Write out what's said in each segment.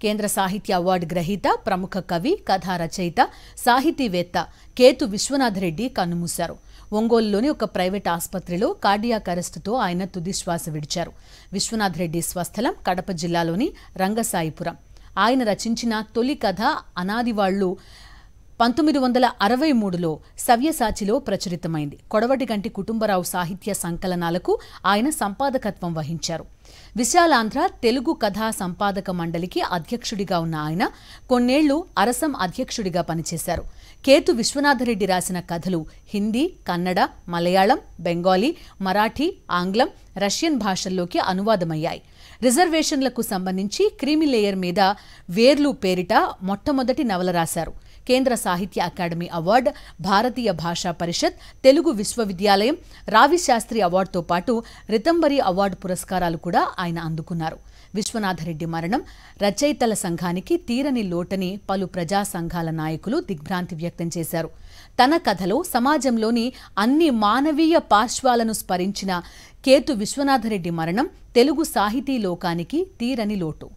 కేంద్ర సాహిత్య అవార్డు గ్రహీత ప్రముఖ కవి కథా రచయిత సాహితీవేత్త కేతు విశ్వనాథరెడ్డి కన్నుమూశారు ఒంగోలులోని ఒక ప్రైవేట్ ఆసుపత్రిలో కార్డియాక్ అరెస్టుతో ఆయన తుది శ్వాస విడిచారు విశ్వనాథ్ రెడ్డి స్వస్థలం కడప జిల్లాలోని రంగసాయిపురం ఆయన రచించిన తొలి కథ అనాదివాళ్లు పంతొమ్మిది వందల అరవై మూడులో సవ్యసాచిలో ప్రచురితమైంది కొడవటిగంటి కుటుంబరావు సాహిత్య సంకలనాలకు ఆయన సంపాదకత్వం వహించారు విశాలాంధ్ర తెలుగు కథా సంపాదక మండలికి అధ్యక్షుడిగా ఉన్న ఆయన కొన్నేళ్లు అరసం అధ్యక్షుడిగా పనిచేశారు కేతు విశ్వనాథరెడ్డి రాసిన కథలు హిందీ కన్నడ మలయాళం బెంగాలీ మరాఠీ ఆంగ్లం రష్యన్ భాషల్లోకి అనువాదమయ్యాయి రిజర్వేషన్లకు సంబంధించి క్రీమి లేయర్ మీద వేర్లు పేరిట మొట్టమొదటి నవల రాశారు కేంద్ర సాహిత్య అకాడమీ అవార్డు భారతీయ భాషా పరిషత్ తెలుగు విశ్వవిద్యాలయం రావి శాస్త్రి అవార్డుతో పాటు రితంబరి అవార్డు పురస్కారాలు కూడా ఆయన అందుకున్నారు విశ్వనాథరెడ్డి మరణం రచయితల సంఘానికి తీరని లోటని పలు ప్రజా సంఘాల నాయకులు దిగ్భ్రాంతి వ్యక్తం చేశారు తన కథలో సమాజంలోని అన్ని మానవీయ పార్శ్వాలను స్మరించిన కేతు విశ్వనాథరెడ్డి మరణం తెలుగు సాహితీ లోకానికి తీరని లోటు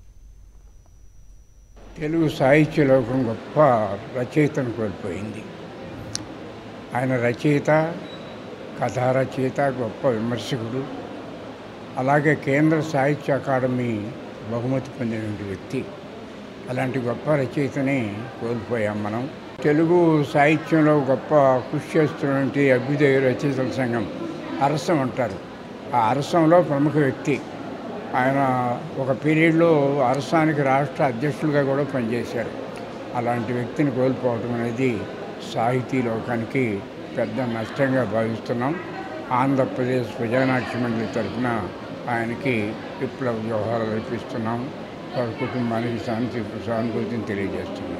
తెలుగు సాహిత్య లోకం గొప్ప రచయితను కోల్పోయింది ఆయన రచయిత కథా రచయిత గొప్ప విమర్శకుడు అలాగే కేంద్ర సాహిత్య అకాడమీ బహుమతి పొందిన వ్యక్తి అలాంటి గొప్ప రచయితని కోల్పోయాం మనం తెలుగు సాహిత్యంలో గొప్ప కృషి చేస్తున్నటువంటి అభ్యుదయ రచయితల సంఘం అరసం అంటారు ఆ అరసంలో ప్రముఖ వ్యక్తి ఆయన ఒక పీరియడ్లో అరసానికి రాష్ట్ర అధ్యక్షులుగా కూడా పనిచేశారు అలాంటి వ్యక్తిని కోల్పోవడం అనేది సాహితీ లోకానికి పెద్ద నష్టంగా భావిస్తున్నాం ఆంధ్రప్రదేశ్ ప్రజానాట్య మండలి తరఫున ఆయనకి విప్లవ వ్యవహారాలు అర్పిస్తున్నాం వారి కుటుంబానికి శాంతి సానుభూతిని తెలియజేస్తున్నాం